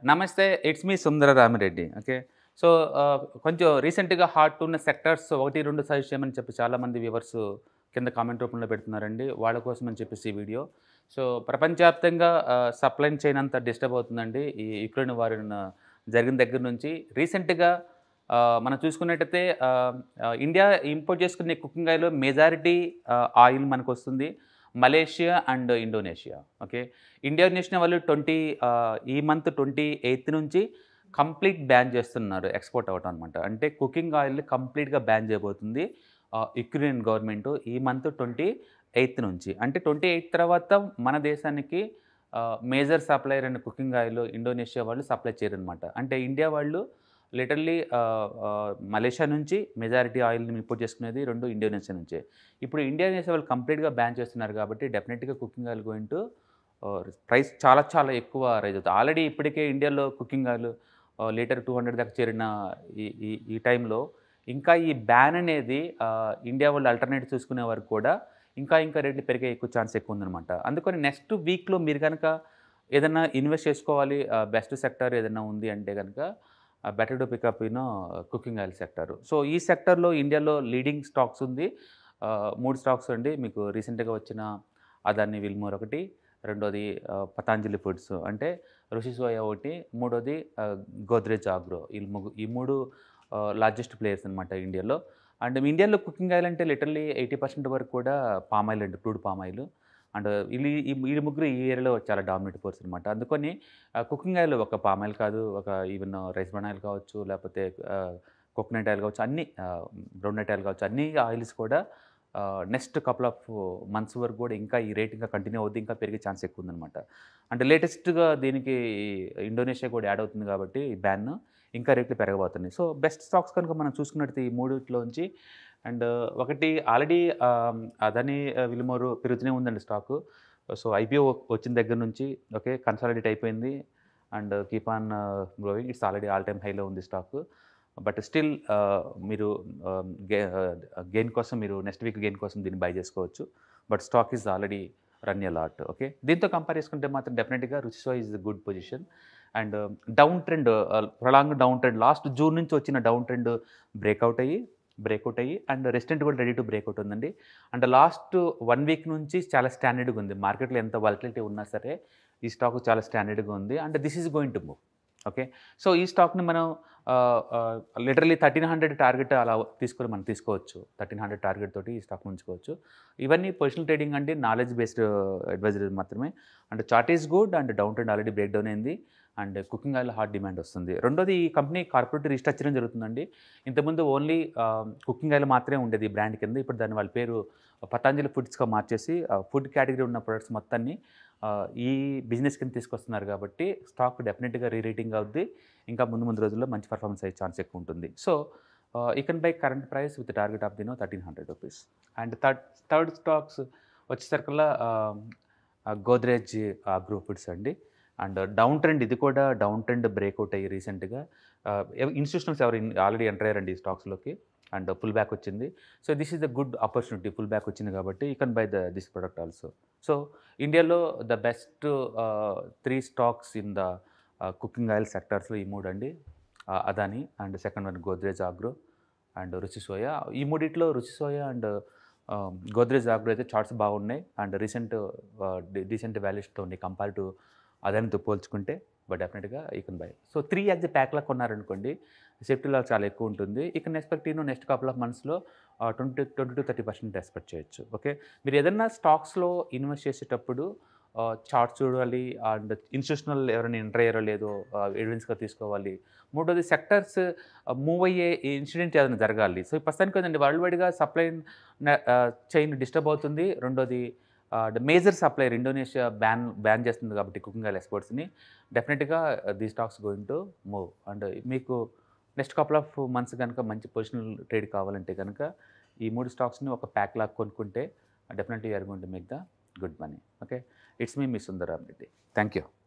నమస్తే it's me Sundara Ramireddy okay so ఆ, కొంచెం రీసెంట్గా హాట్ ఉన్న సెక్టర్స్ ఒకటి రెండు సజెస్ట్ చేయమని చెప్పి చాలామంది వ్యూవర్స్ కింద కామెంట్ రూపంలో పెడుతున్నారండి వాళ్ళ కోసం అని చెప్పేసి ఈ వీడియో సో ప్రపంచవ్యాప్తంగా సప్లై చైన్ అంతా డిస్టర్బ్ అవుతుందండి ఈ యుక్రెయిన్ వారి జరిగిన దగ్గర నుంచి రీసెంట్గా ఆ, మనం చూసుకున్నట్టయితే ఆ, ఆ, ఇండియా ఇంపోర్ట్ చేసుకునే కుకింగ్ ఆయిల్ మెజారిటీ ఆయిల్ మనకు వస్తుంది Malaysia and Indonesia okay Indonesia వాళ్ళు ట్వంటీ ఈ మంత్ ట్వంటీ ఎయిత్ నుంచి కంప్లీట్ బ్యాన్ చేస్తున్నారు ఎక్స్పోర్ట్ అవ్వటం అనమాట అంటే కుకింగ్ ఆయిల్ కంప్లీట్గా బ్యాన్ చేయబోతుంది యుక్రెయిన్ గవర్నమెంట్ ఈ మంత్ ట్వంటీ ఎయిత్ నుంచి అంటే ట్వంటీ ఎయిత్ తర్వాత మన దేశానికి major supplier and cooking oil Indonesia వాళ్ళు సప్లై చేయరనమాట అంటే ఇండియా వాళ్ళు లిటర్లీ మలేషియా నుంచి మెజారిటీ ఆయిల్ని ఇంపోర్ట్ చేసుకునేది రెండు ఇండోనేషియా నుంచే ఇప్పుడు ఇండోనేషియా వాళ్ళు కంప్లీట్గా బ్యాన్ చేస్తున్నారు కాబట్టి డెఫినెట్గా cooking oil going to price చాలా చాలా ఎక్కువ రైజ్ అవుతుంది ఆల్రెడీ ఇప్పటికే ఇండియాలో cooking oil litre two hundred దాకా చేరిన ఈ ఈ ఈ టైంలో ఇంకా ఈ బ్యాన్ అనేది ఆ, ఇండియా వాళ్ళు అల్టర్నేట్ చూసుకునే వరకు కూడా ఇంకా ఇంకా రేట్లు పెరిగే ఎక్కువ ఛాన్స్ ఎక్కువ ఉందన్నమాట అందుకని నెక్స్ట్ వీక్లో మీరు కనుక ఏదైనా ఇన్వెస్ట్ చేసుకోవాలి బెస్ట్ సెక్టర్ ఏదైనా ఉంది అంటే కనుక better to pick up you know cooking oil sector so ఈ సెక్టర్లో ఇండియాలో లీడింగ్ స్టాక్స్ ఉంది ఆ, మూడు స్టాక్స్ అండి మీకు రీసెంట్గా వచ్చిన అదాన్ని విల్మోర్ ఒకటి రెండోది ఆ, పతాంజలి ఫుడ్స్ అంటే రుషి సోయా ఒకటి మూడోది ఆ, గోద్రేజ్ ఆగ్రో ఈ ముగ్గు ఈ మూడు లార్జెస్ట్ ప్లేయర్స్ అనమాట ఇండియాలో అండ్ ఇండియాలో కుకింగ్ ఆయిల్ అంటే లిటర్లీ ఎయిటీ పర్సెంట్ వరకు కూడా పామ్ ఆయిల్ అండి క్రూడ్ పామ్ ఆయిల్ అండ్ వీళ్ళు ఈ ఈ ముగ్గురు ఈ ఏరియాలో చాలా డామినేట్ ఫోర్స్ అనమాట అందుకని కుకింగ్ ఆయిల్ ఒక పామ్ ఆయిల్ కాదు ఒక ఈవెన్ రైస్ బన్ ఆయిల్ కావచ్చు లేకపోతే కోకోనట్ ఆయిల్ కావచ్చు అన్ని గ్రౌండ్నట్ ఆయిల్ కావచ్చు అన్ని ఆయిల్స్ కూడా నెక్స్ట్ కపుల్ ఆఫ్ మంత్స్ వరకు కూడా ఇంకా ఈ రేట్ ఇంకా కంటిన్యూ అవుద్ది ఇంకా పెరిగే ఛాన్స్ ఎక్కువ ఉందన్నమాట అంటే లేటెస్ట్గా దీనికి ఇండోనేషియా కూడా యాడ్ అవుతుంది కాబట్టి ఈ బ్యాన్ ఇంకా రేట్లు పెరగబోతున్నాయి సో బెస్ట్ స్టాక్స్ కనుక మనం చూసుకున్నట్టు ఈ మూడిట్లోంచి అండ్ ఒకటి ఆల్రెడీ అదని విలుమోరు పెరుగుతూనే ఉందండి స్టాకు సో ఐపీఓ వచ్చిన దగ్గర నుంచి ఓకే కన్సాలిడేట్ అయిపోయింది and keep on growing it's already all time హైలో ఉంది స్టాక్ బట్ స్టిల్ మీరు గెయిన్ కోసం మీరు నెక్స్ట్ వీక్ గెయిన్ కోసం దీన్ని బై చేసుకోవచ్చు but stock is already run a lot okay దీంతో కంపేర్ చేసుకుంటే మాత్రం డెఫినెట్గా రుచిసో is good position and down trend prolong down trend last June నుంచి వచ్చిన డౌన్ ట్రెండ్ బ్రేక్అవుట్ అయ్యి బ్రేక్అవుట్ అయ్యి అండ్ రెస్టెంట్ కూడా రెడీ టు బ్రేక్అవుట్ ఉందండి అండ్ లాస్ట్ వన్ వీక్ నుంచి చాలా స్టాండర్డ్గా ఉంది మార్కెట్లో ఎంత వాలిటిలిటీ ఉన్నా సరే ఈ స్టాక్ చాలా స్టాండర్డ్గా ఉంది and this is going to move okay so ఈ స్టాక్ని మనం లిటరలీ థర్టీన్ హండ్రెడ్ టార్గెట్ అలా తీసుకొని మనం తీసుకోవచ్చు థర్టీన్ హండ్రెడ్ టార్గెట్ తోటి ఈ స్టాక్ ఉంచుకోవచ్చు ఇవన్నీ పొజిషనల్ ట్రేడింగ్ అంటే నాలెడ్జ్ బేస్డ్ అడ్వైజరీ మాత్రమే and chart is good and down trend already break down అయింది and cooking oil hard demand వస్తుంది రెండోది ఈ కంపెనీ కార్పొరేట్ రీస్ట్రక్చరింగ్ జరుగుతుందండి ఇంతకుముందు ఓన్లీ కుకింగ్ ఆయిల్ మాత్రమే ఉండేది ఈ బ్రాండ్ కింద ఇప్పుడు దాని వాళ్ళ పేరు పతాంజలి ఫుడ్స్గా మార్చేసి ఫుడ్ కేటగిరీ ఉన్న ప్రొడక్ట్స్ మొత్తాన్ని ఆ, ఈ బిజినెస్ కింద తీసుకొస్తున్నారు కాబట్టి స్టాక్ డెఫినెట్గా రీరేటింగ్ అవుద్ది ఇంకా ముందు ముందు రోజుల్లో మంచి పర్ఫార్మెన్స్ అయ్యే ఛాన్స్ ఎక్కువ ఉంటుంది సో ఈ can buy current price with target of దినో thirteen hundred rupees and third third stocks వచ్చేసరికల్లా గోద్రేజ్ గ్రూప్ ఫుడ్స్ అండి అండ్ డౌన్ ట్రెండ్ ఇది కూడా డౌన్ ట్రెండ్ బ్రేక్అవుట్ అయ్యి రీసెంట్గా ఇన్స్టిట్యూషనల్స్ ఎవరు ఆల్రెడీ ఎంటర్ అయ్యారండి ఈ స్టాక్స్లోకి అండ్ ఫుల్ బ్యాక్ వచ్చింది so this is the good opportunity full back వచ్చింది కాబట్టి you can buy the this product also so ఇండియాలో the best three stocks in the cooking oil సెక్టర్స్లో ఈ మూడు అండి Uh, Adani and second one Godrej Agro and Ruchi Soya ఈ మూడిట్లో రుచి సోయా అండ్ గోద్రేజ్ ఆగ్రో అయితే చార్ట్స్ బాగున్నాయి అండ్ రీసెంట్ డీసెంట్ వాల్యూస్తో ఉన్నాయి కంపేర్ టు అదానితో పోల్చుకుంటే బట్ డెఫినెట్గా ఈ can buy so three as ప్యాక్లా కొన్నారనుకోండి సేఫ్టీ లాస్ చాలా ఎక్కువ ఉంటుంది ఇక ఎక్స్పెక్ట్ నేను నెక్స్ట్ కపుల్ ఆఫ్ మంత్స్లో twenty twenty to thirty percent expect చేయొచ్చు ఓకే మీరు ఏదైనా స్టాక్స్లో ఇన్వెస్ట్ చేసేటప్పుడు చార్ట్ చూడాలి అండ్ ఇన్స్టిట్యూషనల్ ఎవరైనా ఎంటర్ అయ్యారో లేదో ఎవిడెన్స్గా తీసుకోవాలి మూడోది సెక్టర్స్ మూవ్ అయ్యే ఇన్సిడెంట్ ఏదైనా జరగాలి సో ప్రస్తుతానికి ఏంటంటే వరల్డ్ వైడ్గా సప్లై చైన్ డిస్టర్బ్ అవుతుంది రెండోది major supplier Indonesia ban ban చేస్తుంది కాబట్టి కుకింగ్ ఆయిల్ ఎక్స్పోర్ట్స్ని డెఫినెట్గా the stocks going to move and మీకు నెక్స్ట్ కపుల్ ఆఫ్ మంత్స్ కనుక మంచి పొజిషనల్ ట్రేడ్ కావాలంటే కనుక ఈ మూడు స్టాక్స్ని ఒక ప్యాక్ లాగా కొనుక్కుంటే definitely are going to make the good money okay it's me me Sundaram Reddy thank you